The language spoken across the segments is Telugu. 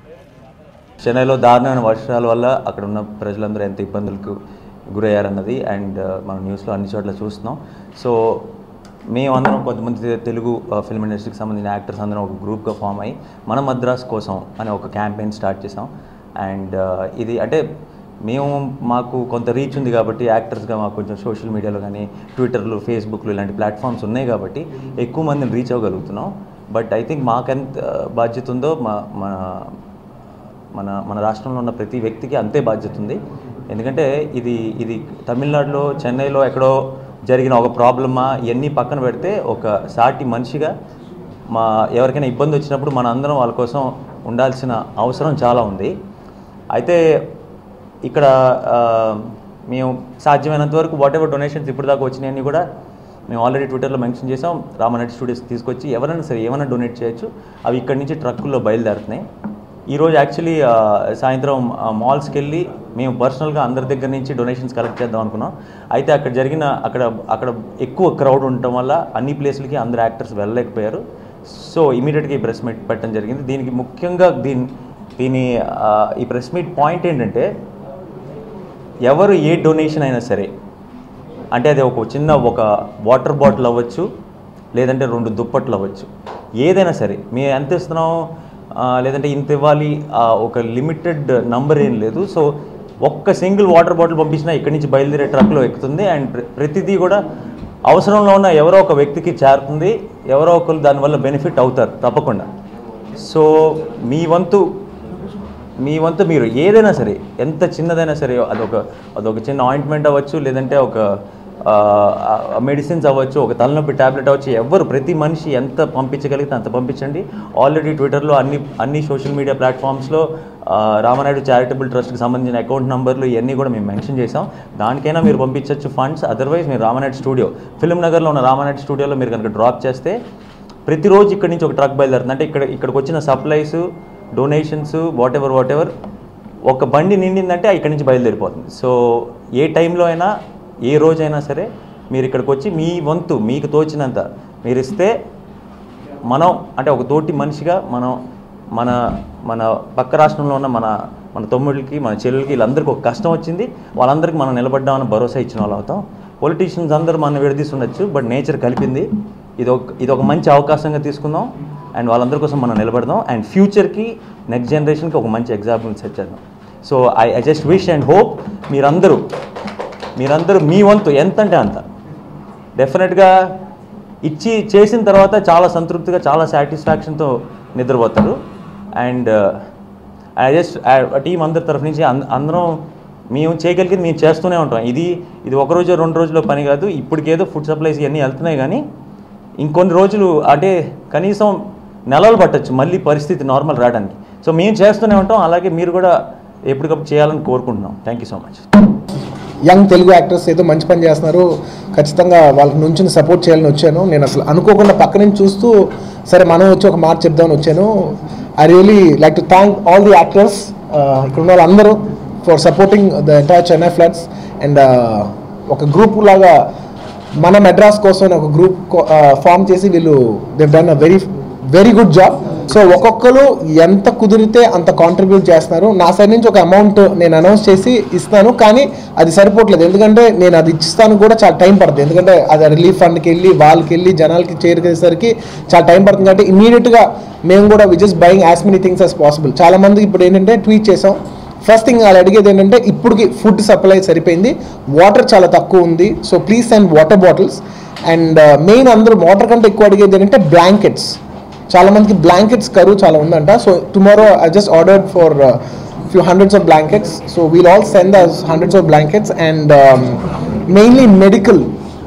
చెన్నైలో దారుణమైన వర్షాల వల్ల అక్కడ ఉన్న ప్రజలందరూ ఎంత ఇబ్బందులకు గురయ్యారన్నది అండ్ మనం న్యూస్లో అన్ని చోట్ల చూస్తున్నాం సో మేమందరం కొంతమంది తె- తెలుగు ఫిల్మ్ ఇండస్ట్రీకి సంబంధించిన యాక్టర్స్ అందరం ఒక గ్రూప్గా ఫామ్ అయ్యి మన మద్రాస్ కోసం అనే ఒక క్యాంపెయిన్ స్టార్ట్ చేసాం అండ్ ఇది అంటే మేము మాకు కొంత రీచ్ ఉంది కాబట్టి యాక్టర్స్గా మాకు కొంచెం సోషల్ మీడియాలో కానీ ట్విట్టర్లు ఫేస్బుక్లు ఇలాంటి ప్లాట్ఫామ్స్ ఉన్నాయి కాబట్టి ఎక్కువ మందిని రీచ్ అవ్వగలుగుతున్నాం బట్ ఐ థింక్ మాకెంత బాధ్యత ఉందో మా మన మన మన రాష్ట్రంలో ఉన్న ప్రతి వ్యక్తికి అంతే బాధ్యత ఉంది ఎందుకంటే ఇది ఇది తమిళనాడులో చెన్నైలో ఎక్కడో జరిగిన ఒక ప్రాబ్లమా ఇవన్నీ పక్కన పెడితే ఒక సాటి మనిషిగా మా ఎవరికైనా ఇబ్బంది వచ్చినప్పుడు మన అందరం వాళ్ళ కోసం ఉండాల్సిన అవసరం చాలా ఉంది అయితే ఇక్కడ ఆ, మేము సాధ్యమైనంత వరకు వాట్ ఎవర్ డొనేషన్స్ ఇప్పుడు దాకా వచ్చినాయని కూడా మేము ఆల్రెడీ ట్విట్టర్లో మెన్షన్ చేసాం రామనటి స్టూడియోస్ తీసుకొచ్చి ఎవరైనా సరే ఏమైనా డొనేట్ చేయొచ్చు అవి ఇక్కడి నుంచి ట్రక్కుల్లో బయలుదేరుతున్నాయి ఈరోజు యాక్చువల్లీ సాయంత్రం మాల్స్కి వెళ్ళి మేము పర్సనల్గా అందరి దగ్గర నుంచి డొనేషన్స్ కలెక్ట్ చేద్దాం అనుకున్నాం అయితే అక్కడ జరిగిన అక్కడ అక్కడ ఎక్కువ క్రౌడ్ ఉండటం వల్ల అన్ని ప్లేస్లకి అందరు యాక్టర్స్ వెళ్ళలేకపోయారు సో ఇమీడియట్గా ఈ ప్రెస్ మీట్ పెట్టడం జరిగింది దీనికి ముఖ్యంగా దీని దీని ఆ, ఈ ప్రెస్ మీట్ పాయింట్ ఏంటంటే ఎవరు ఏ డొనేషన్ అయినా సరే అంటే అది ఒక చిన్న ఒక వాటర్ బాటిల్ అవ్వచ్చు లేదంటే రెండు దుప్పట్లు అవ్వచ్చు ఏదైనా సరే మేము ఎంత ఇస్తున్నాం ఆ, లేదంటే ఇంత ఇవ్వాలి ఆ, ఒక లిమిటెడ్ నంబర్ ఏం లేదు సో ఒక్క సింగిల్ వాటర్ బాటిల్ పంపించినా ఇక్కడి నుంచి బయలుదేరే ట్రక్లో ఎక్కుతుంది అండ్ ప్ర- ప్రతిదీ కూడా అవసరంలో ఉన్న ఎవరో ఒక వ్యక్తికి చేరుతుంది ఎవరో ఒకరు దానివల్ల బెనిఫిట్ అవుతారు తప్పకుండా సో మీ వంతు మీ వంతు మీరు ఏదైనా సరే ఎంత చిన్నదైనా సరే అదొక అదొక చిన్న ఆయింట్మెంట్ అవ్వచ్చు లేదంటే ఒక మెడిసిన్స్ అవ్వచ్చు ఒక తలనొప్పి ట్యాబ్లెట్ అవ్వచ్చు ఎవరు ప్రతి మనిషి ఎంత పంపించగలిగితే అంత పంపించండి ఆల్రెడీ ట్విట్టర్లో అన్ని అన్ని సోషల్ మీడియా ప్లాట్ఫామ్స్లో రామనాయుడు చారిటబుల్ ట్రస్ట్కి సంబంధించిన అకౌంట్ నంబర్లు ఇవన్నీ కూడా మేము మెన్షన్ చేసాం దానికైనా మీరు పంపించవచ్చు ఫండ్స్ అదర్వైజ్ మీరు రామనాయుడు స్టూడియో ఫిల్మ్ నగర్లో ఉన్న రామనాయుడు స్టూడియోలో మీరు కనుక డ్రాప్ చేస్తే ప్రతిరోజు ఇక్కడి నుంచి ఒక ట్రక్ బయలుదేరుతుంది అంటే ఇక్కడ ఇక్కడికి వచ్చిన supplies donations whatever whatever ఒక బండి నిండిందంటే ఇక్కడి నుంచి బయలుదేరిపోతుంది సో ఏ టైంలో అయినా ఏ రోజైనా సరే మీరు ఇక్కడికి వచ్చి మీ వంతు మీకు తోచినంత మీరు ఇస్తే మనం అంటే ఒక తోటి మనిషిగా మనం మన మన పక్క రాష్ట్రంలో ఉన్న మన మన తమ్ముళ్ళకి మన చెల్లెలకి వీళ్ళందరికీ ఒక కష్టం వచ్చింది వాళ్ళందరికీ మనం నిలబడ్డామని భరోసా ఇచ్చిన వాళ్ళు అవుతాం పొలిటీషియన్స్ అందరూ మనం విడదీస్తుండొచ్చు బట్ నేచర్ కలిపింది ఇది ఒక ఇది ఒక మంచి అవకాశంగా తీసుకుందాం అండ్ వాళ్ళందరి కోసం మనం నిలబడదాం అండ్ ఫ్యూచర్కి నెక్స్ట్ జనరేషన్కి ఒక మంచి ఎగ్జాంపుల్ సెట్ చేద్దాం so I I just wish and hope మీరందరూ మీరందరూ మీ వంతు ఎంత అంటే అంత డెఫినెట్గా ఇచ్చి చేసిన తర్వాత చాలా సంతృప్తిగా చాలా సాటిస్ఫాక్షన్తో నిద్రపోతారు అండ్ ఐ జస్ట్ టీం అందరి తరఫు నుంచి అం- అందరం మేము చేయగలిగేది మేము చేస్తూనే ఉంటాం ఇది ఇది ఒక రోజు రెండు రోజుల్లో పని కాదు ఇప్పటికేదో ఫుడ్ సప్లైస్ ఇవన్నీ వెళ్తున్నాయి కానీ ఇంకొన్ని రోజులు అంటే కనీసం నెలలు పట్టచ్చు మళ్ళీ పరిస్థితి నార్మల్ రావడానికి సో మేము చేస్తూనే ఉంటాం అలాగే మీరు కూడా ఎప్పటికప్పుడు చేయాలని కోరుకుంటున్నాం thank you so much young Telugu actors ఏదో మంచి పని చేస్తున్నారు ఖచ్చితంగా వాళ్ళ నుంచి సపోర్ట్ చేయాలని వచ్చాను నేను అసలు అనుకోకుండా పక్క నుంచి చూస్తూ సరే మనం వచ్చి ఒక మాట చెప్దామని వచ్చాను I really like to thank all the actors ఇక్కడ ఉన్న వాళ్ళందరూ for supporting the entire Chennai floods and ఒక గ్రూప్ లాగా మన మెడ్రాస్ కోసం ఒక గ్రూప్ ఫామ్ చేసి వీళ్ళు they've done a very very good job so ఒక్కొక్కరు ఎంత కుదిరితే అంత కాంట్రిబ్యూట్ చేస్తున్నారు నా సైడ్ నుంచి ఒక అమౌంట్ నేను అనౌన్స్ చేసి ఇస్తాను కానీ అది సరిపోవట్లేదు ఎందుకంటే నేను అది ఇస్తాను కూడా చాలా టైం పడుతుంది ఎందుకంటే అది రిలీఫ్ ఫండ్కి వెళ్ళి వాళ్ళకి వెళ్ళి జనాలకి చేరుకేసరికి చాలా టైం పడుతుంది కాబట్టి ఇమీడియట్గా మేము కూడా we just buying as many things as possible చాలా మంది ఇప్పుడు ఏంటంటే ట్వీట్ చేసాం ఫస్ట్ థింగ్ వాళ్ళు అడిగేది ఏంటంటే ఇప్పటికి ఫుడ్ సప్లై సరిపోయింది వాటర్ చాలా తక్కువ ఉంది so please send water bottles and main అందరూ వాటర్ కంటే ఎక్కువ అడిగేది ఏంటంటే బ్లాంకెట్స్ చాలా మందికి బ్లాంకెట్స్ కరువు చాలా ఉందంట so tomorrow I just ordered for few hundreds of blankets so we'll all send us hundreds of blankets and mainly medical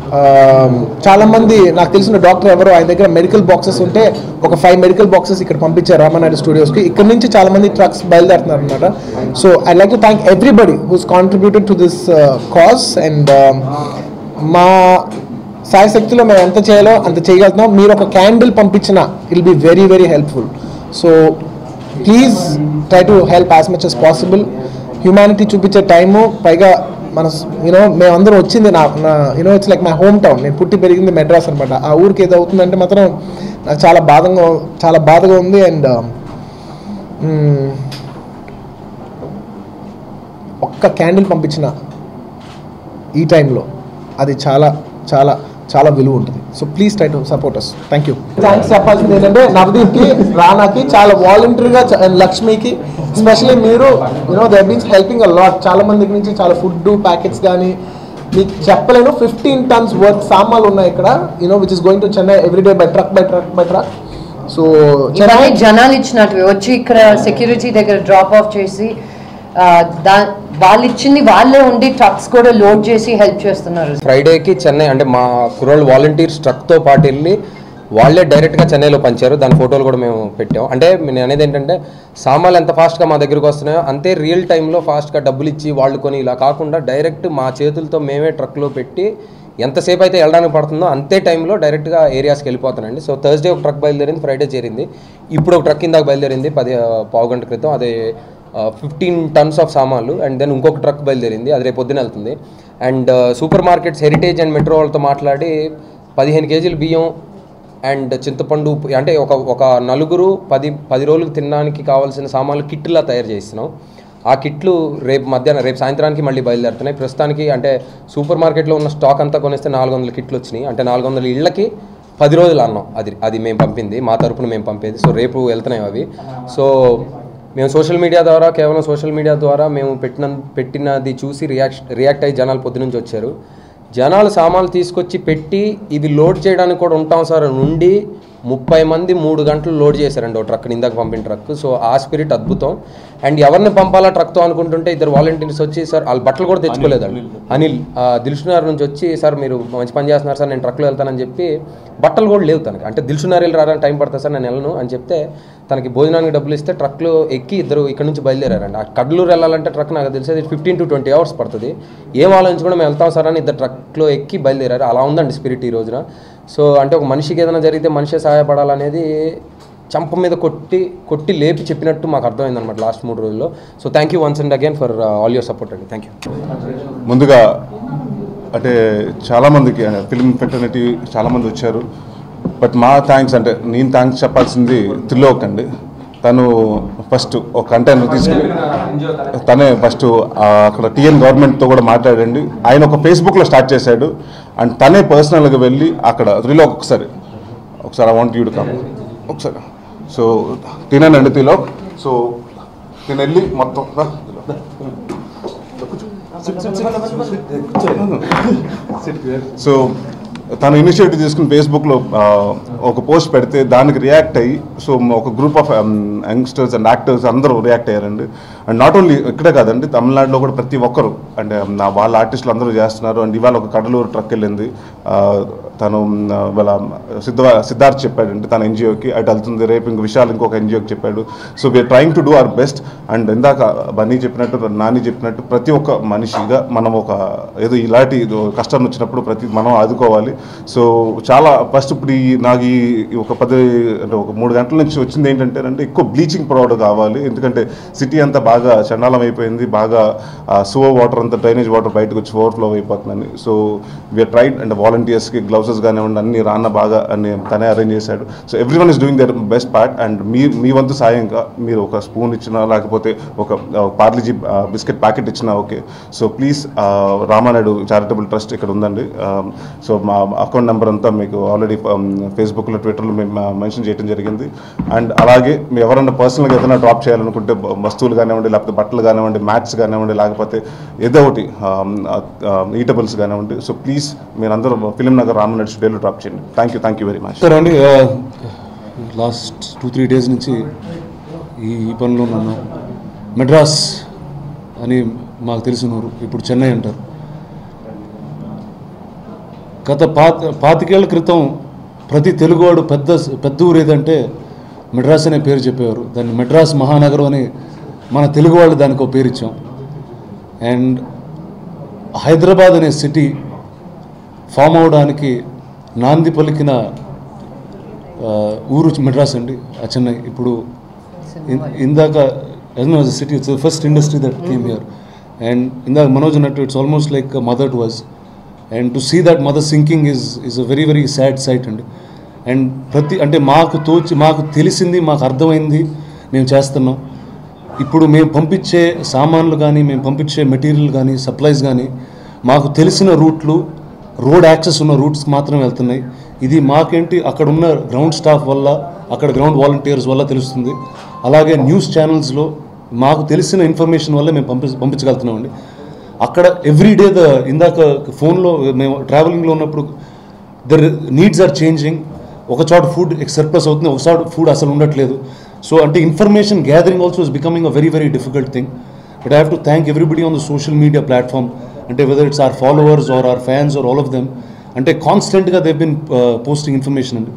చాలా మంది నాకు తెలిసిన డాక్టర్ ఎవరో ఆయన దగ్గర మెడికల్ బాక్సెస్ ఉంటే ఒక ఫైవ్ మెడికల్ బాక్సెస్ ఇక్కడ పంపించారు రామనాయుడు స్టూడియోస్కి ఇక్కడ నుంచి చాలా మంది ట్రక్స్ బయలుదేరుతున్నారు అనమాట so I like to thank everybody who's contributed to this cause and మా సాయశక్తిలో మేము ఎంత చేయాలో అంత చేయగలుగుతున్నాం మీరు ఒక క్యాండిల్ పంపించిన will be very very helpful so please try to help as much as possible humanity చూపించే టైము పైగా మన యూనో మేమందరం వచ్చింది నా నా you know it's like my home town నేను పుట్టి పెరిగింది మెడ్రాస్ అనమాట ఆ ఊరికి ఏదో అవుతుందంటే మాత్రం నాకు చాలా బాధగా చాలా బాధగా ఉంది అండ్ ఒక్క క్యాండిల్ పంపించిన ఈ టైంలో అది చాలా చాలా చాలా విలువ ఉంటుంది so please try to support us thank you thanks చెప్పాల్సింది ఏంటంటే నవదీప్కి రానాకి చాలా వాలంటరీగా అండ్ లక్ష్మికి ఎస్పెషలీ మీరు you know they been helping a lot చాలా మంది దగ్గర నుంచి చాలా ఫుడ్ ప్యాకెట్స్ కానీ మీకు చెప్పలేను ఫిఫ్టీన్ టన్స్ వర్త్ సామాన్లు ఉన్నాయి ఇక్కడ you know which is going to Chennai everyday by truck by truck by truck so Chennai ఇవన్నీ జనాలు ఇచ్చినట్టు వచ్చి ఇక్కడ సెక్యూరిటీ దగ్గర డ్రాప్ ఆఫ్ చేసి ఆ, దా వాళ్ళు ఇచ్చింది వాళ్ళే ఉండి ట్రక్స్ కూడా లోడ్ చేసి హెల్ప్ చేస్తున్నారు ఫ్రైడేకి చెన్నై అంటే మా కుర్రోళ్ళు వాలంటీర్స్ ట్రక్తో పాటు వెళ్ళి వాళ్ళే డైరెక్ట్గా చెన్నైలో పంచారు దాని ఫోటోలు కూడా మేము పెట్టాం అంటే నేను అనేది ఏంటంటే సామాన్లు ఎంత ఫాస్ట్గా మా దగ్గరికి వస్తున్నాయో అంతే రియల్ టైంలో ఫాస్ట్గా డబ్బులు ఇచ్చి వాళ్ళు కొని ఇలా కాకుండా డైరెక్ట్ మా చేతులతో మేమే ట్రక్లో పెట్టి ఎంతసేపు అయితే వెళ్ళడానికి పడుతుందో అంతే టైంలో డైరెక్ట్గా ఏరియాస్కి వెళ్ళిపోతానండి సో థర్స్డే ఒక ట్రక్ బయలుదేరింది ఫ్రైడే చేరింది ఇప్పుడు ఒక ట్రక్ ఇందాక బయలుదేరింది పది ఆ, పావు గంట క్రితం అదే ఫిఫ్టీన్ టన్స్ ఆఫ్ సామాన్లు అండ్ దెన్ ఇంకొక ట్రక్ బయలుదేరింది అది రేపు పొద్దున వెళ్తుంది and supermarkets Heritage and Metro వాళ్ళతో మాట్లాడి పదిహేను కేజీలు బియ్యం అండ్ చింతపండు ఉప్పు అంటే ఒక ఒక నలుగురు పది పది రోజులకు తినడానికి కావాల్సిన సామాన్లు కిట్లా తయారు చేస్తున్నాం ఆ కిట్లు రేపు మధ్యాహ్నం రేపు సాయంత్రానికి మళ్ళీ బయలుదేరుతున్నాయి ప్రస్తుతానికి అంటే సూపర్ మార్కెట్లో ఉన్న స్టాక్ అంతా కొనేస్తే నాలుగు వందల కిట్లు వచ్చినాయి అంటే నాలుగు వందల ఇళ్ళకి పది రోజులు అన్నాం అది అది మేము పంపింది మా తరపున మేము పంపేది సో రేపు వెళ్తున్నాయి అవి సో మేము సోషల్ మీడియా ద్వారా కేవలం సోషల్ మీడియా ద్వారా మేము పెట్టిన పెట్టినది చూసి రియాక్ట్ రియాక్ట్ అయ్యి జనాలు పొద్దునుంచి వచ్చారు జనాలు సామాన్లు తీసుకొచ్చి పెట్టి ఇది లోడ్ చేయడానికి కూడా ఉంటాం సార్ అని ఉండి ముప్పై మంది మూడు గంటలు లోడ్ చేశారండి ఒక ట్రక్ ఇందాక పంపిన ట్రక్ సో ఆ స్పిరిట్ అద్భుతం అండ్ ఎవరిని పంపాలా ట్రక్తో అనుకుంటుంటే ఇద్దరు వాలంటీర్స్ వచ్చి సార్ వాళ్ళు బట్టలు కూడా తెచ్చుకోలేదండి అనిల్ ఆ, దిల్సునార్ నుంచి వచ్చి సార్ మీరు మంచి పని చేస్తున్నారు సార్ నేను ట్రక్లో వెళ్తానని చెప్పి బట్టలు కూడా లేవు తనకి అంటే దిల్సునార్ వెళ్ళి రావడానికి టైం పడుతుంది సార్ నేను వెళ్ళను అని చెప్తే తనకి భోజనానికి డబ్బులు ఇస్తే ట్రక్లో ఎక్కి ఇద్దరు ఇక్కడ నుంచి బయలుదేరారండి ఆ కడ్లూరు వెళ్ళాలంటే ట్రక్ నాకు తెలిసేది ఫిఫ్టీన్ టు ట్వంటీ అవర్స్ పడుతుంది ఏం ఆలోచించుకుని మేము వెళ్తాం సార్ అని ఇద్దరు ట్రక్లో ఎక్కి బయలుదేరారు అలా ఉందండి స్పిరిట్ ఈ రోజున సో అంటే ఒక మనిషికి ఏదైనా జరిగితే మనిషే సహాయపడాలనేది చంప మీద కొట్టి కొట్టి లేపి చెప్పినట్టు మాకు అర్థమైంది అనమాట లాస్ట్ మూడు రోజుల్లో so thank you once and again for all your support అండి థ్యాంక్ యూ ముందుగా అంటే చాలామందికి ఫిల్మ్ ఫెటర్నిటీ చాలామంది వచ్చారు బట్ మా థ్యాంక్స్ అంటే నేను థ్యాంక్స్ చెప్పాల్సింది త్రిలోక్ అండి తను ఫస్ట్ ఒక కంటైనర్ తీసుకుని తనే ఫస్ట్ అక్కడ టీఎన్ గవర్నమెంట్తో కూడా మాట్లాడండి ఆయన ఒక ఫేస్బుక్లో స్టార్ట్ చేశాడు అండ్ తనే పర్సనల్గా వెళ్ళి అక్కడ త్రిలోక్ ఒకసారి ఒకసారి I want you to come ఒకసారి సో తినండి త్రిలోక్ సో నేను వెళ్ళి మొత్తం రా, సో తను ఇనిషియేటివ్ తీసుకుని ఫేస్బుక్లో ఆ, ఒక పోస్ట్ పెడితే దానికి రియాక్ట్ అయ్యి సో ఒక group of youngsters and actors అందరూ రియాక్ట్ అయ్యారండి అండ్ నాట్ ఓన్లీ ఇక్కడే కాదండి తమిళనాడులో కూడా ప్రతి ఒక్కరు అంటే నా వాళ్ళ ఆర్టిస్టులు అందరూ చేస్తున్నారు అండ్ ఇవాళ ఒక కడలూరు ట్రక్ వెళ్ళింది ఆ, తను ఆ, వాళ్ళ సిద్ధ సిద్ధార్థ్ చెప్పాడండి తన ఎన్జిఓకి అటు వెళ్తుంది రేపు ఇంక విశాల్ ఇంకొక ఎన్జిఓకి చెప్పాడు so we're trying to do our best and ఇందాక బన్నీ చెప్పినట్టు నాని చెప్పినట్టు ప్రతి ఒక్క మనిషిగా మనం ఒక ఏదో ఇలాంటి ఏదో కష్టం వచ్చినప్పుడు ప్రతి మనం ఆదుకోవాలి సో చాలా ఫస్ట్ ఇప్పుడు ఈ నాకు ఈ ఈ ఒక పది అంటే ఒక మూడు గంటల నుంచి వచ్చింది ఏంటంటే అంటే ఎక్కువ బ్లీచింగ్ పౌడర్ కావాలి ఎందుకంటే సిటీ అంతా బాగా చండాలం అయిపోయింది బాగా సువ వాటర్ అంతా డ్రైనేజ్ వాటర్ బయటకు వచ్చి ఓవర్ఫ్లో అయిపోతుందని సో వీఆర్ ట్రైడ్ అండ్ వాలంటీర్స్కి గ్లౌసెస్ కానివ్వండి అన్ని రాన్న బాగా అన్ని తనే అరేంజ్ చేశాడు so every one is doing their best part and మీ మీ వంతు సాయంగా మీరు ఒక స్పూన్ ఇచ్చినా లేకపోతే ఒక పార్లీజీ బిస్కెట్ ప్యాకెట్ ఇచ్చినా okay so please Ramanaidu charitable trust ఇక్కడ ఉందండి సో మా అకౌంట్ నెంబర్ అంతా మీకు ఆల్రెడీ ఫేస్బుక్లో ట్విట్టర్లో మేము మెన్షన్ చేయడం జరిగింది అండ్ అలాగే మీ ఎవరైనా పర్సనల్గా ఏదైనా డ్రాప్ చేయాలనుకుంటే బ- వస్తువులు కానివ్వండి లేకపోతే బట్టలు కానివ్వండి మ్యాట్స్ కానివ్వండి లేకపోతే ఏదో ఒకటి ఈటబుల్స్ కానివ్వండి సో ప్లీజ్ మీరందరూ ఫిలిం నగర్ రామనాయుడు స్టూడియోలో డ్రాప్ చేయండి thank you thank you very much sir అండి లాస్ట్ టూ త్రీ డేస్ నుంచి ఈ ఈ పనిలో ఉన్నాను మెడ్రాస్ అని మాకు తెలిసిన ఊరు ఇప్పుడు చెన్నై అంటారు గత పాత పాతికేళ్ల క్రితం ప్రతి తెలుగువాడు పెద్ద పెద్ద ఊరు ఏదంటే మెడ్రాస్ అనే పేరు చెప్పేవారు దాన్ని మెడ్రాస్ మహానగరం అని మన తెలుగు వాళ్ళు దానికి ఒక పేరు ఇచ్చాం అండ్ హైదరాబాద్ అనే సిటీ ఫామ్ అవడానికి నాంది పలికిన ఆ, ఊరు మెడ్రాస్ అండి ఆ చెన్నై ఇప్పుడు ఇన్- ఇందాక city it's first industry that came here and ఇందాక మనోజ్ అన్నట్టు it's almost like mother to was and to see that mother sinking is is a very very sad sight అండి అండ్ ప్రతి అంటే మాకు తోచి మాకు తెలిసింది మాకు అర్థమైంది మేము చేస్తున్నాం ఇప్పుడు మేము పంపించే సామాన్లు కానీ మేము పంపించే మెటీరియల్ కానీ సప్లైస్ కానీ మాకు తెలిసిన రూట్లు రోడ్ యాక్సెస్ ఉన్న రూట్స్ మాత్రం వెళ్తున్నాయి ఇది మాకేంటి అక్కడ ఉన్న గ్రౌండ్ స్టాఫ్ వల్ల అక్కడ గ్రౌండ్ వాలంటీర్స్ వల్ల తెలుస్తుంది అలాగే న్యూస్ ఛానల్స్లో మాకు తెలిసిన ఇన్ఫర్మేషన్ వల్ల మేము పంపి పంపించగలుగుతున్నామండి అక్కడ ఎవ్రీ డే ద ఇందాక ఫోన్లో మేము ట్రావెలింగ్లో ఉన్నప్పుడు దర్ నీడ్స్ ఆర్ చేంజింగ్ ఒక చోట ఫుడ్ సర్ప్లస్ అవుతుంది ఒక చోట ఫుడ్ అసలు ఉండట్లేదు సో అంటే information gathering also is becoming a very very difficult thing but I have to thank everybody on the social media platform అంటే whether it's or followers or or fans or all of them అంటే కాన్స్టెంట్గా దే బిన్ పోస్టింగ్ ఇన్ఫర్మేషన్ అండి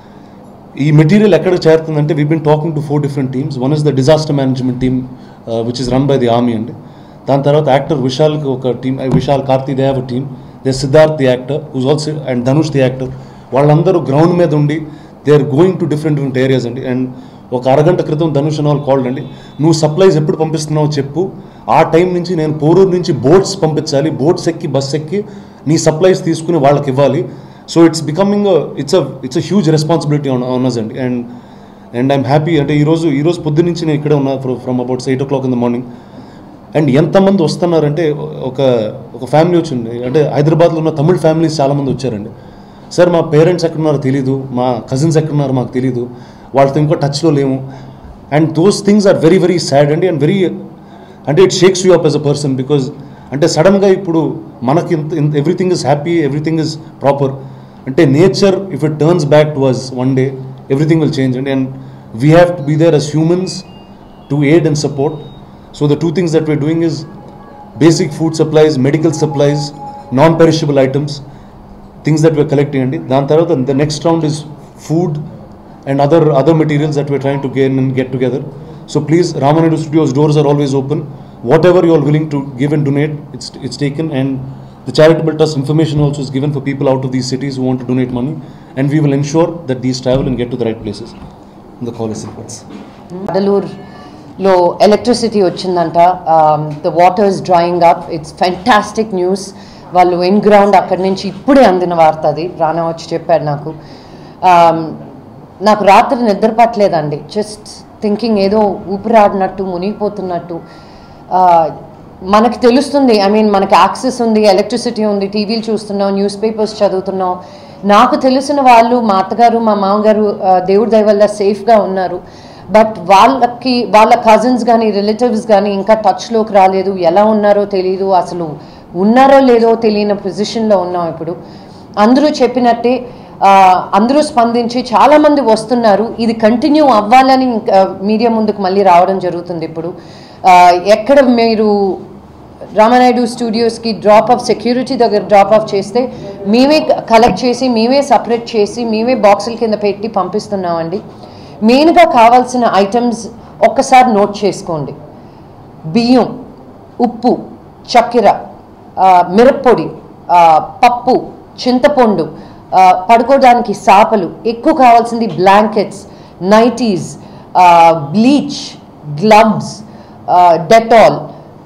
ఈ మెటీరియల్ ఎక్కడ చేరుతుందంటే we been talking to four different teams one is the disaster management team which is run by the army అండి దాని తర్వాత యాక్టర్ విశాల్కి ఒక team Vishal Karthi they have team they Siddharth the actor who's also and Dhanush the actor వాళ్ళందరూ గ్రౌండ్ మీద ఉండి they are going to different different areas అండి అండ్ ఒక అరగంట క్రితం ధనుష్ అని వాళ్ళు కాల్డ్ అండి నువ్వు సప్లైస్ ఎప్పుడు పంపిస్తున్నావో చెప్పు ఆ టైం నుంచి నేను పోరూరు నుంచి బోట్స్ పంపించాలి బోట్స్ ఎక్కి బస్ ఎక్కి నీ సప్లైస్ తీసుకుని వాళ్ళకి ఇవ్వాలి so it's becoming it's a it's a huge responsibility on honours అండి అండ్ అండ్ ఐఎమ్ హ్యాపీ అంటే ఈరోజు ఈరోజు పొద్దున్న నుంచి నేను ఇక్కడే ఉన్నా from about eight o'clock in the morning and ఎంతమంది వస్తున్నారంటే ఒక ఒక ఫ్యామిలీ వచ్చింది అంటే హైదరాబాద్లో ఉన్న తమిళ ఫ్యామిలీస్ చాలామంది వచ్చారండి సార్ మా పేరెంట్స్ ఎక్కడున్నారో తెలీదు మా కజిన్స్ ఎక్కడున్నారో మాకు తెలీదు వాళ్ళతో ఇంకో టచ్లో లేము and those things are very very sad అండి అండ్ వెరీ అంటే it shakes you up as a person because అంటే సడన్గా ఇప్పుడు మనకి ఇంత everything is happy everything is proper అంటే nature if it turns back to us one day everything will change అండి and we have to be there as humans to aid and support so the two things that we're doing is basic food supplies medical supplies non perishable items things that we're collecting అండి దాని తర్వాత the next round is food and other other materials that we're trying to gain and get together so please Ramanaidu studios doors are always open whatever you are willing to give and donate it's it's taken and the charitable trust information also is given for people out of these cities who want to donate money and we will ensure that these travel and get to the right places the call is sequence వడలూరులో ఎలక్ట్రిసిటీ వచ్చిందంట the water is drawing up it's fantastic news వాళ్ళు ఇన్ గ్రౌండ్ అక్కడి నుంచి ఇప్పుడే అందిన వార్త అది రానా వచ్చి చెప్పాడు నాకు Um, నాకు రాత్రి నిద్ర పట్టలేదండి జస్ట్ థింకింగ్ ఏదో ఊపిరాడినట్టు మునిగిపోతున్నట్టు Uh, మనకి తెలుస్తుంది ఐ మీన్ మనకి యాక్సెస్ ఉంది ఎలక్ట్రిసిటీ ఉంది టీవీలు చూస్తున్నాం న్యూస్ పేపర్స్ చదువుతున్నాం నాకు తెలిసిన వాళ్ళు మా అత్తగారు మా మామగారు ఆ, దేవుడి దయ వల్ల సేఫ్గా ఉన్నారు బట్ వాళ్ళకి వాళ్ళ కజిన్స్ కానీ రిలేటివ్స్ కానీ ఇంకా టచ్లోకి రాలేదు ఎలా ఉన్నారో తెలియదు అసలు ఉన్నారో లేదో తెలియని పొజిషన్లో ఉన్నాం ఇప్పుడు అందరూ చెప్పినట్టే ఆ, అందరూ స్పందించి చాలామంది వస్తున్నారు ఇది కంటిన్యూ అవ్వాలని ఇంకా మీడియా ముందుకు మళ్ళీ రావడం జరుగుతుంది ఇప్పుడు ఆ, ఎక్కడ మీరు రామనాయుడు స్టూడియోస్కి డ్రాప్ ఆఫ్ సెక్యూరిటీ దగ్గర డ్రాప్ ఆఫ్ చేస్తే మేమే కలెక్ట్ చేసి మేమే సపరేట్ చేసి మేమే బాక్సుల కింద పెట్టి పంపిస్తున్నామండి మెయిన్గా కావాల్సిన ఐటమ్స్ ఒక్కసారి నోట్ చేసుకోండి బియ్యం ఉప్పు చక్కెర ఆ, మిరప్పొడి ఆ, పప్పు చింతపండు ఆ, పడుకోవడానికి సాపలు ఎక్కువ కావాల్సింది blankets nighties bleach gloves Dettol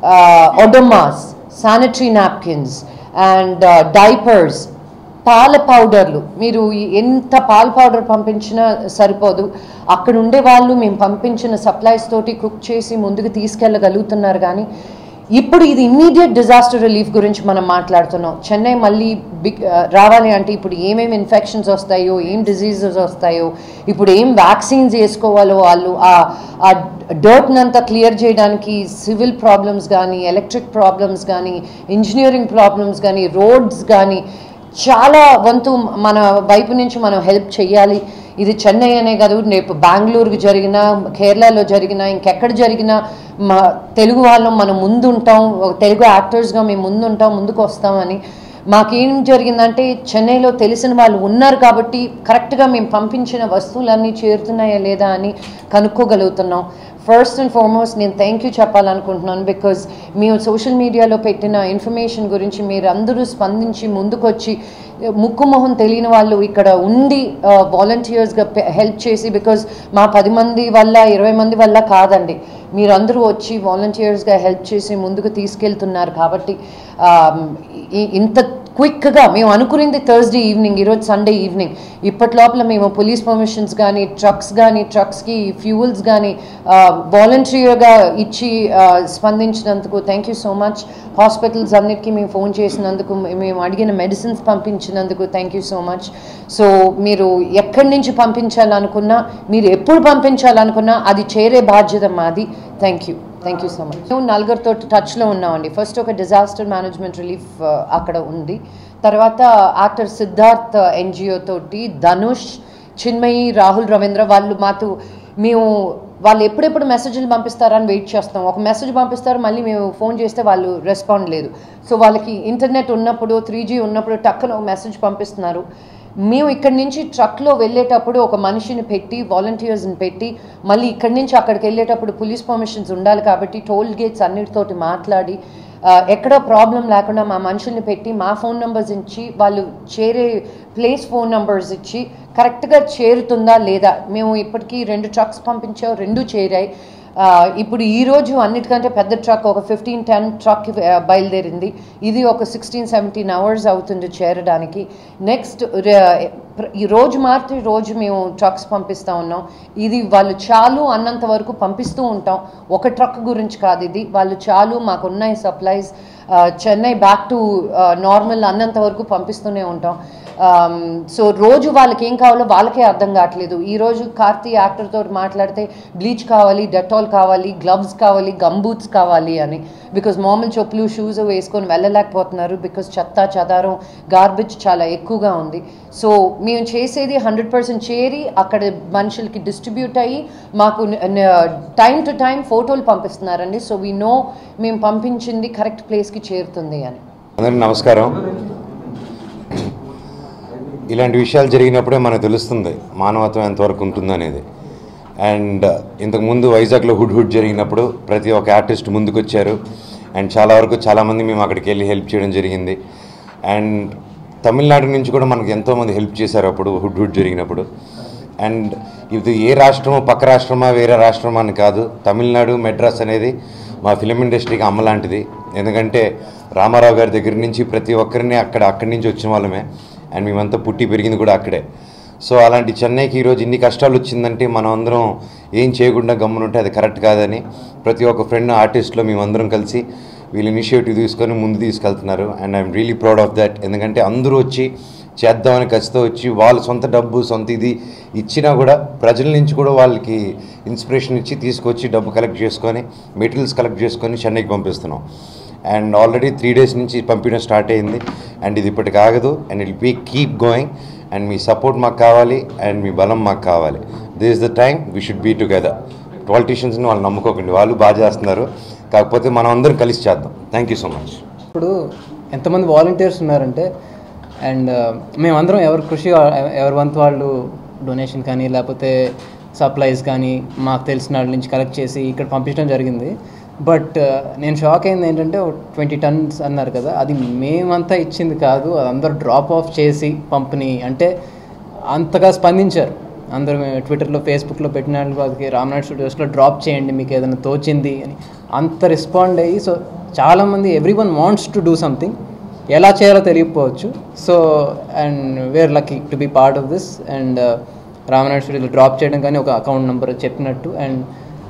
Odomos sanitary napkins and diapers పాల పౌడర్లు మీరు ఈ- ఎంత పాల పౌడర్ పంపించినా సరిపోదు అక్కడ ఉండే వాళ్ళు మేము పంపించిన సప్లైస్ తోటి కుక్ చేసి ముందుకు తీసుకెళ్ళగలుగుతున్నారు కానీ ఇప్పుడు ఇది ఇమ్మీడియట్ డిజాస్టర్ రిలీఫ్ గురించి మనం మాట్లాడుతున్నాం చెన్నై మళ్ళీ బిగ్ ఆ, రావాలి అంటే ఇప్పుడు ఏమేమి ఇన్ఫెక్షన్స్ వస్తాయో ఏం డిజీజెస్ వస్తాయో ఇప్పుడు ఏం వ్యాక్సిన్స్ వేసుకోవాలో వాళ్ళు ఆ ఆ డర్ట్ని అంతా క్లియర్ చేయడానికి సివిల్ ప్రాబ్లమ్స్ కానీ ఎలక్ట్రిక్ ప్రాబ్లమ్స్ కానీ ఇంజనీరింగ్ ప్రాబ్లమ్స్ కానీ రోడ్స్ కానీ చాలా వంతు మన వైపు నుంచి మనం హెల్ప్ చేయాలి ఇది చెన్నై అనే కాదు రేపు బెంగళూరుకి జరిగినా కేరళలో జరిగినా ఇంకెక్కడ జరిగినా మా తెలుగు వాళ్ళం మనం ముందుంటాం ఒక తెలుగు యాక్టర్స్గా మేము ముందుంటాం ముందుకు వస్తామని మాకేం జరిగిందంటే చెన్నైలో తెలిసిన వాళ్ళు ఉన్నారు కాబట్టి కరెక్ట్గా మేము పంపించిన వస్తువులన్నీ చేరుతున్నాయా లేదా అని కనుక్కోగలుగుతున్నాం ఫస్ట్ అండ్ ఫార్మోస్ట్ నేను థ్యాంక్ యూ చెప్పాలనుకుంటున్నాను బికాజ్ మేము సోషల్ మీడియాలో పెట్టిన ఇన్ఫర్మేషన్ గురించి మీరు అందరూ స్పందించి ముందుకొచ్చి ముక్కు మొహం తెలియని వాళ్ళు ఇక్కడ ఉండి వాలంటీర్స్గా హెల్ప్ చేసి బికాజ్ మా పది మంది వల్ల ఇరవై మంది వల్ల కాదండి మీరందరూ వచ్చి వాలంటీర్స్గా హెల్ప్ చేసి ముందుకు తీసుకెళ్తున్నారు కాబట్టి ఆ, ఈ- ఇంత క్విక్గా మేము అనుకునేది థర్స్డే ఈవినింగ్ ఈరోజు సండే ఈవినింగ్ ఇప్పటి లోపల మేము పోలీస్ పర్మిషన్స్ కానీ ట్రక్స్ కానీ ట్రక్స్కి ఫ్యూయల్స్ కానీ వాలంటరీగా ఇచ్చి ఆ, స్పందించినందుకు థ్యాంక్ యూ సో మచ్ హాస్పిటల్స్ అన్నిటికీ మేము ఫోన్ చేసినందుకు మేము అడిగిన మెడిసిన్స్ పంపించినందుకు thank you so much so మీరు ఎక్కడి నుంచి పంపించాలనుకున్నా మీరు ఎప్పుడు పంపించాలనుకున్నా అది చేరే బాధ్యత మాది thank you thank you so much మేము నలుగురితో టచ్లో ఉన్నామండి ఫస్ట్ ఒక డిజాస్టర్ మేనేజ్మెంట్ రిలీఫ్ అక్కడ ఉంది తర్వాత యాక్టర్ సిద్ధార్థ్ ఎన్జిఓ తోటి ధనుష్ చిన్మయి రాహుల్ రవీంద్ర వాళ్ళు మాతో మేము వాళ్ళు ఎప్పుడెప్పుడు మెసేజ్లు పంపిస్తారని వెయిట్ చేస్తాం ఒక మెసేజ్ పంపిస్తారు మళ్ళీ మేము ఫోన్ చేస్తే వాళ్ళు రెస్పాండ్ లేదు సో వాళ్ళకి ఇంటర్నెట్ ఉన్నప్పుడు త్రీ జీ ఉన్నప్పుడు టక్కన ఒక మెసేజ్ పంపిస్తున్నారు మేము ఇక్కడి నుంచి ట్రక్లో వెళ్ళేటప్పుడు ఒక మనిషిని పెట్టి వాలంటీర్స్ని పెట్టి మళ్ళీ ఇక్కడి నుంచి అక్కడికి వెళ్ళేటప్పుడు పోలీస్ పర్మిషన్స్ ఉండాలి కాబట్టి టోల్ గేట్స్ అన్నిటితోటి మాట్లాడి ఆ, ఎక్కడో ప్రాబ్లం లేకుండా మా మనుషుల్ని పెట్టి మా ఫోన్ నెంబర్స్ ఇచ్చి వాళ్ళు చేరే ప్లేస్ ఫోన్ నెంబర్స్ ఇచ్చి కరెక్ట్గా చేరుతుందా లేదా మేము ఇప్పటికీ రెండు ట్రక్స్ పంపించాం రెండు చేరాయి ఆ, ఇప్పుడు ఈ రోజు అన్నిటికంటే పెద్ద ట్రక్ ఒక ఫిఫ్టీన్ టెన్ ట్రక్ బయలుదేరింది ఇది ఒక సిక్స్టీన్ సెవెంటీన్ అవర్స్ అవుతుంది చేరడానికి నెక్స్ట్ ఈ రోజు మాత్రం ఈ రోజు మేము ట్రక్స్ పంపిస్తూ ఉన్నాం ఇది వాళ్ళు చాలు అన్నంత వరకు పంపిస్తూ ఉంటాం ఒక ట్రక్ గురించి కాదు ఇది వాళ్ళు చాలు మాకు ఉన్నాయి supplies Chennai back to normal అన్నంత వరకు పంపిస్తూనే ఉంటాం సో రోజు వాళ్ళకి ఏం కావాలో వాళ్ళకే అర్థం కావట్లేదు ఈ రోజు కార్తీ యాక్టర్తో మాట్లాడితే బ్లీచ్ కావాలి డెటాల్ కావాలి గ్లవ్స్ కావాలి గమ్ బూట్స్ కావాలి అని బికాజ్ మామూలు చెప్పులు షూస్ వేసుకొని వెళ్ళలేకపోతున్నారు బికాజ్ చెత్త చెదారం గార్బేజ్ చాలా ఎక్కువగా ఉంది సో మేము చేసేది హండ్రెడ్ పర్సెంట్ చేరి అక్కడ మనుషులకి డిస్ట్రిబ్యూట్ అయ్యి మాకు టైం టు టైం ఫోటోలు పంపిస్తున్నారండి సో వీ నో మేము పంపించింది కరెక్ట్ ప్లేస్కి చేరుతుంది అని అందరికీ నమస్కారం ఇలాంటి విషయాలు జరిగినప్పుడే మనకు తెలుస్తుంది మానవత్వం ఎంతవరకు ఉంటుందనేది అండ్ ఇంతకుముందు వైజాగ్లో హుడ్ హుడ్ జరిగినప్పుడు ప్రతి ఒక్క ఆర్టిస్ట్ ముందుకొచ్చారు అండ్ చాలా వరకు చాలామంది మేము అక్కడికి వెళ్ళి హెల్ప్ చేయడం జరిగింది అండ్ తమిళనాడు నుంచి కూడా మనకు ఎంతోమంది హెల్ప్ చేశారు అప్పుడు హుడ్ హుడ్ జరిగినప్పుడు అండ్ ఇది ఏ రాష్ట్రమో పక్క రాష్ట్రమా వేరే రాష్ట్రమా అని కాదు తమిళనాడు మెడ్రాస్ అనేది మా ఫిలిం ఇండస్ట్రీకి అమ్మ లాంటిది ఎందుకంటే రామారావు గారి దగ్గర నుంచి ప్రతి ఒక్కరిని అక్కడ అక్కడి నుంచి వచ్చిన వాళ్ళమే అండ్ మేమంతా పుట్టి పెరిగింది కూడా అక్కడే సో అలాంటి చెన్నైకి ఈరోజు ఇన్ని కష్టాలు వచ్చిందంటే మనం అందరం ఏం చేయకుండా గమ్మునుంటే అది కరెక్ట్ కాదని ప్రతి ఒక్క ఫ్రెండ్ ఆర్టిస్ట్లో మేమందరం కలిసి వీళ్ళు ఇనిషియేటివ్ తీసుకొని ముందు తీసుకెళ్తున్నారు and I'm really proud of that ఎందుకంటే అందరూ వచ్చి చేద్దామని ఖచ్చితంగా వచ్చి వాళ్ళ సొంత డబ్బు సొంత ఇది ఇచ్చినా కూడా ప్రజల నుంచి కూడా వాళ్ళకి ఇన్స్పిరేషన్ ఇచ్చి తీసుకొచ్చి డబ్బు కలెక్ట్ చేసుకొని మెటీరియల్స్ కలెక్ట్ చేసుకొని చెన్నైకి పంపిస్తున్నాం అండ్ ఆల్రెడీ త్రీ డేస్ నుంచి పంపించడం స్టార్ట్ అయింది అండ్ ఇది ఇప్పటికి ఆగదు and it be keep going and మీ సపోర్ట్ మాకు కావాలి అండ్ మీ బలం మాకు కావాలి this is the time we should be together పాలిటీషియన్స్ని వాళ్ళు నమ్ముకోకండి వాళ్ళు బాగా చేస్తున్నారు కాకపోతే మనం అందరం కలిసి చేద్దాం థ్యాంక్ యూ సో మచ్ ఇప్పుడు ఎంతమంది వాలంటీర్స్ ఉన్నారంటే అండ్ మేమందరం ఎవరి కృషి ఎవరి వంతు వాళ్ళు డొనేషన్ కానీ లేకపోతే సప్లైస్ కానీ మాకు తెలిసిన వాళ్ళ నుంచి కలెక్ట్ చేసి ఇక్కడ పంపించడం జరిగింది బట్ నేను షాక్ అయింది ఏంటంటే ట్వంటీ టన్స్ అన్నారు కదా అది మేమంతా ఇచ్చింది కాదు అది అందరూ డ్రాప్ ఆఫ్ చేసి పంపిణీ అంటే అంతగా స్పందించారు అందరూ మేము ట్విట్టర్లో ఫేస్బుక్లో పెట్టిన వాళ్ళకి రామ్నాథ్ స్టూడియోస్లో డ్రాప్ చేయండి మీకు ఏదైనా తోచింది అని అంత రెస్పాండ్ అయ్యి సో చాలామంది everyone wants to do something ఎలా చేయాలో తెలియకపోవచ్చు so and we're lucky to be part of this and Ramanath స్టూడియోలో డ్రాప్ చేయడం కానీ ఒక అకౌంట్ నెంబర్ చెప్పినట్టు and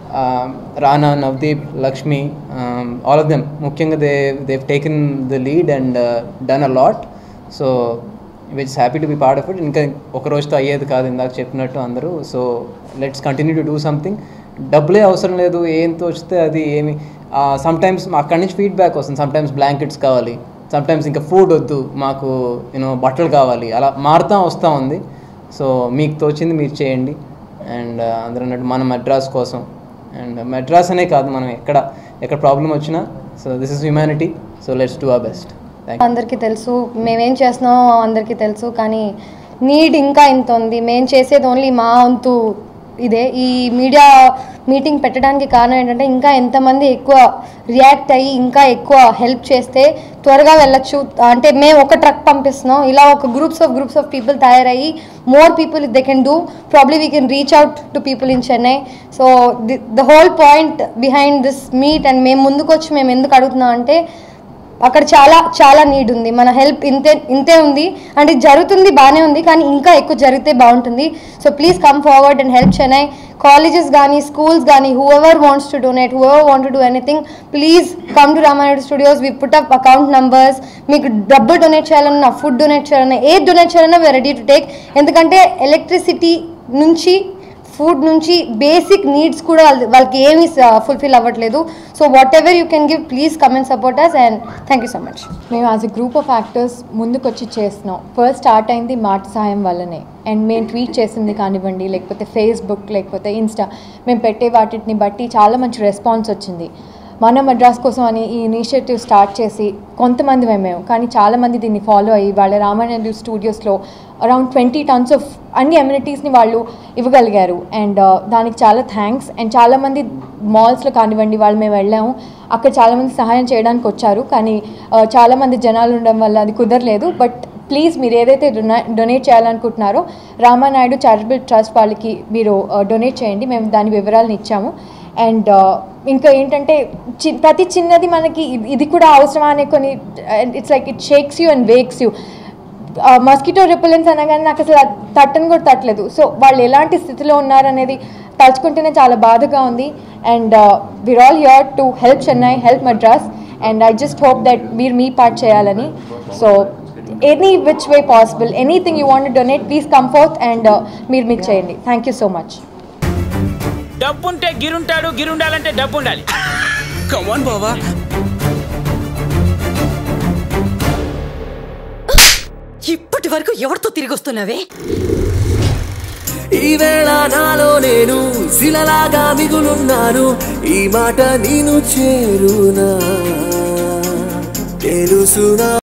Rana Navdeep Lakshmi all of them ముఖ్యంగా they they've taken the lead and done a lot so which happy to be part of it ఇంకా ఒక రోజుతో అయ్యేది కాదు ఇందాక చెప్పినట్టు అందరూ so let's continue to do something డబ్బులే అవసరం లేదు ఏం తోచితే అది ఏమి సమ్ టైమ్స్ అక్కడి నుంచి ఫీడ్బ్యాక్ వస్తుంది సమ్ టైమ్స్ బ్లాంకెట్స్ కావాలి సమ్ టైమ్స్ ఇంకా ఫుడ్ వద్దు మాకు యూనో బట్టలు కావాలి అలా మారుతా వస్తూ ఉంది సో మీకు తోచింది మీరు చేయండి అండ్ అందరూ అన్నట్టు మన మెడ్రాస్ కోసం అండ్ మెడ్రాస్ అనే కాదు మనం ఎక్కడ ఎక్కడ ప్రాబ్లం వచ్చినా so this is humanity so let's do our best thank అందరికీ తెలుసు మేమేం చేస్తున్నామో అందరికీ తెలుసు కానీ నీడ్ ఇంకా ఇంత ఉంది మేము చేసేది ఓన్లీ మా వంతు ఇదే ఈ మీడియా మీటింగ్ పెట్టడానికి కారణం ఏంటంటే ఇంకా ఎంతమంది ఎక్కువ రియాక్ట్ అయ్యి ఇంకా ఎక్కువ హెల్ప్ చేస్తే త్వరగా వెళ్ళొచ్చు అంటే మేము ఒక ట్రక్ పంపిస్తున్నాం ఇలా ఒక groups of groups of people తయారయ్యి more people they can do probably we can reach out to people in Chennai so the the whole point behind this meet and మేము ముందుకు వచ్చి మేము ఎందుకు అడుగుతున్నాం అంటే అక్కడ చాలా చాలా నీడ్ ఉంది మన హెల్ప్ ఇంతే ఇంతే ఉంది అంటే జరుగుతుంది బాగానే ఉంది కానీ ఇంకా ఎక్కువ జరిగితే బాగుంటుంది so please come forward and help Chennai colleges కానీ స్కూల్స్ కానీ whoever wants to donate whoever want to do anything please come to Ramanaidu studios we put up account numbers మీకు డబ్బులు డొనేట్ చేయాలన్నా ఫుడ్ డొనేట్ చేయాలన్నా ఏది డొనేట్ చేయాలన్నా వీఆర్ రెడీ టు టేక్ ఎందుకంటే ఎలక్ట్రిసిటీ నుంచి ఫుడ్ నుంచి బేసిక్ నీడ్స్ కూడా వాళ్ళ- వాళ్ళకి ఏమీ ఫుల్ఫిల్ అవ్వట్లేదు so whatever you can give please come and support us and thank you so much మేము as a group of actors ముందుకొచ్చి చేస్తున్నాం ఫస్ట్ స్టార్ట్ అయింది మాట సహాయం వల్లనే అండ్ మేము ట్వీట్ చేసింది కానివ్వండి లేకపోతే ఫేస్బుక్ లేకపోతే ఇన్స్టా మేము పెట్టే వాటిని బట్టి చాలా మంచి రెస్పాన్స్ వచ్చింది మన మద్రాస్ కోసం అని ఈ ఇనిషియేటివ్ స్టార్ట్ చేసి కొంతమంది మేము కానీ చాలామంది దీన్ని ఫాలో అయ్యి వాళ్ళ రామానందు స్టూడియోస్లో అరౌండ్ ట్వంటీ టన్స్ ఆఫ్ అన్ని అమ్యూనిటీస్ని వాళ్ళు ఇవ్వగలిగారు అండ్ దానికి చాలా థ్యాంక్స్ అండ్ చాలామంది మాల్స్లో కానివ్వండి వాళ్ళు మేము వెళ్ళాము అక్కడ చాలామంది సహాయం చేయడానికి వచ్చారు కానీ ఆ, చాలామంది జనాలు ఉండడం వల్ల అది కుదరలేదు బట్ ప్లీజ్ మీరు ఏదైతే డొనా డొనేట్ చేయాలనుకుంటున్నారో రామానాయుడు చారిటబుల్ ట్రస్ట్ వాళ్ళకి మీరు డొనేట్ చేయండి మేము దాని వివరాలను ఇచ్చాము అండ్ ఇంకా ఏంటంటే చి ప్రతి చిన్నది మనకి ఇది- ఇది కూడా అవసరమా అనే కొన్ని it's like it shakes you and wakes you mosquito repellents అనగానే నాకు అసలు అది తట్టని కూడా తట్టలేదు సో వాళ్ళు ఎలాంటి స్థితిలో ఉన్నారనేది తలుచుకుంటేనే చాలా బాధగా ఉంది and we're all here to help Chennai help Madras and I just hope that మీరు మీ పార్ట్ చేయాలని so any which way possible anything you want donate please comfort and మీరు మీకు చేయండి థ్యాంక్ యూ సో మచ్ డబ్బుంటే గిరుంటాడు గిరుండాలంటే డబ్బు ఉండాలి కమాన్ బావా ఇప్పటి వరకు ఎవరితో తిరిగి వస్తున్నావే ఈ వేళ నాలో నేను శిలలాగా మిగులున్నాను ఈ మాట నేను చేరునా తెలుసునా